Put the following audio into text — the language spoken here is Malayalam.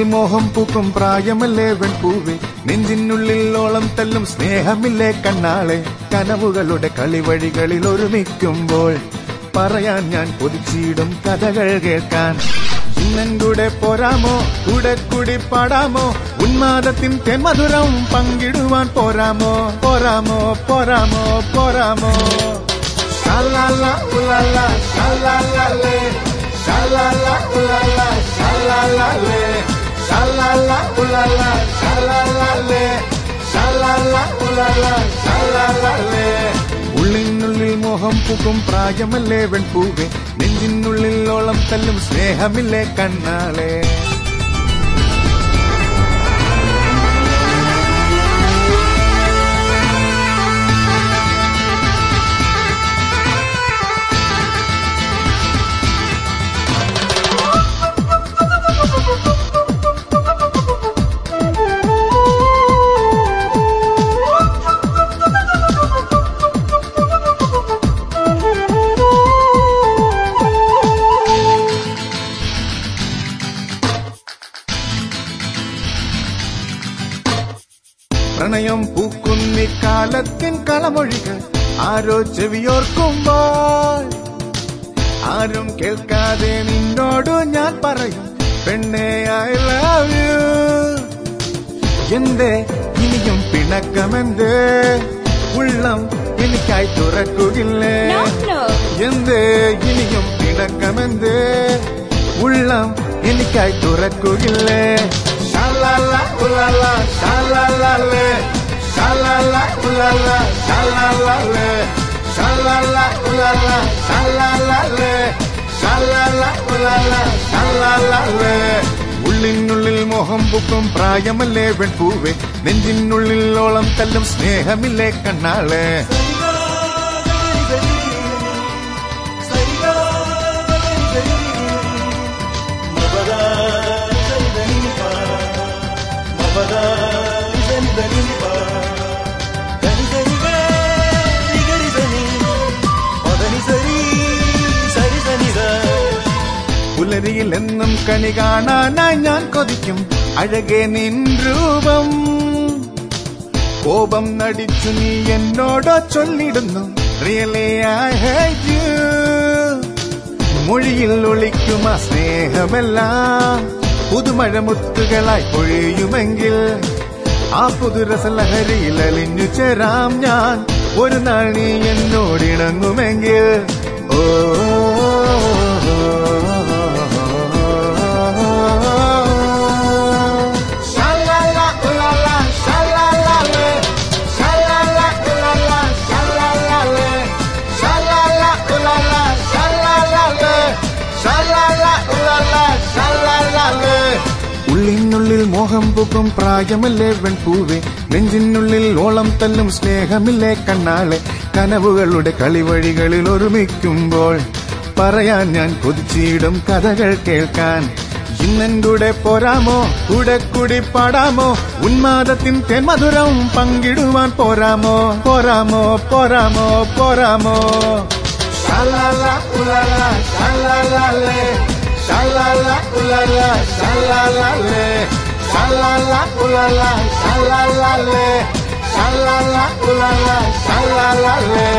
മോഹം പൂക്കും പ്രായമല്ലേ വെൺപൂവേ നെഞ്ചിനുള്ളിൽ ഓളം തല്ലും സ്നേഹമില്ലേ കണ്ണാളെ കനവുകളുടെ കളിവഴികളിൽ ഒരുമിക്കുമ്പോൾ പറയാൻ ഞാൻ കൊതിച്ചിടും കഥകൾ കേൾക്കാൻ ഇന്നൻ കൂടെ പോരാമോ കൂടെ കൂടി പാടാമോ ഉന്മാദത്തിൻ തെന്മധുരം പങ്കിടുവാൻ പോരാമോ പോരാമോ പോരാമോ പോരാമോ ഷാലാല ഉലാല ഷാലാലേ ഷാലാല ഉലാല ഷാലാലേ ഷാലാല ഉലാല ഷാലാലേ ഷാലാല ഉലാല ഷാലാലേ ഉള്ളിനുള്ളിൽ മോഹം പൂക്കും പ്രായമല്ലേ വെൺപൂവേ നെഞ്ചിനുള്ളിൽ ഓളം തല്ലും സ്നേഹമില്ലേ കണ്ണാളെ പ്രണയം പൂക്കുന്നി കാലത്തിൻ കളമൊഴികൾ ആരോ ചെവിയോർക്കുമ്പോൾ ആരും കേൾക്കാതെ നിന്നോട് ഞാൻ പറയും പെണ്ണെ ഐ ലവ് യു എന്തേ ഇനിയും പിണക്കമെന്തേ ഉള്ളം എനിക്കായി തുറക്കുകില്ലേ No, no. എന്തേ ഇനിയും പിണക്കമെന്തേ ഉള്ളം എനിക്കായി തുറക്കുകില്ലേ ഷാലാല ഉലാല ഷാലാലേ ഷാലാല ഉലാല ഷാലാലേ ഷാലാല ഉലാല ഷാലാലേ ഷാലാല ഉലാല ഷാലാലേ ഉള്ളിനുള്ളിൽ മോഹം പൂക്കും പ്രായമല്ലേ വെൺപൂവേ നെഞ്ചിനുള്ളിൽ ഓളം തല്ലും സ്നേഹമില്ലേ കണ്ണാളെ പുലരിയിൽ എന്നും കണി കാണാനായി ഞാൻ കൊതിക്കും അഴകെ നിൻ രൂപം കോപം നടിച്ചു നീ എന്നോടോ ചൊല്ലിടുന്നു റിയലി ഐ ഹേറ്റ് യു മൊഴിയിൽ ഒളിക്കും ആ സ്നേഹമെല്ലാം പുതുമഴ മുത്തുകളായി പൊഴിയുമെങ്കിൽ ആ പുതുരസലഹരിയിൽ അലിഞ്ഞു ചേരാം ഞാൻ ഒരു നാൾ നീ എന്നോടിണങ്ങുമെങ്കിൽ ഓ ഷാലാല ഉലാല ഷാലാലേ ഷാലാല ഉലാല ഷാലാലേ ഷാലാല ഉലാല ഷാലാലേ ഷാലാല ഉലാല ഷാലാലേ ഉള്ളിനുള്ളിൽ മോഹം പൂക്കും പ്രായമല്ലേ വെൺപൂവേ നെഞ്ചിനുള്ളിൽ ഓളം തല്ലും സ്നേഹമില്ലേ കണ്ണാളെ കനവുകളുടെ കളിവഴികളിൽ ഒരുമിക്കുമ്പോൾ പറയാൻ ഞാൻ കൊതിച്ചിടും കഥകൾ കേൾക്കാൻ ഇന്നൻ കൂടെ പോരാമോ കൂടെ കൂടി പാടാമോ ഉന്മാദത്തിൻ തെന്മധുരം പങ്കിടുവാൻ പോരാമോ പോരാമോ പോരാമോ പോരാമോ ഷാലാല ഉലാല ഷാലാലേ ഷാലാല ഉലാല ഷാലാലേ ഷാലാല ഉലാല ഷാലാലേ ഷാലാല ഉലാല ഷാലാലേ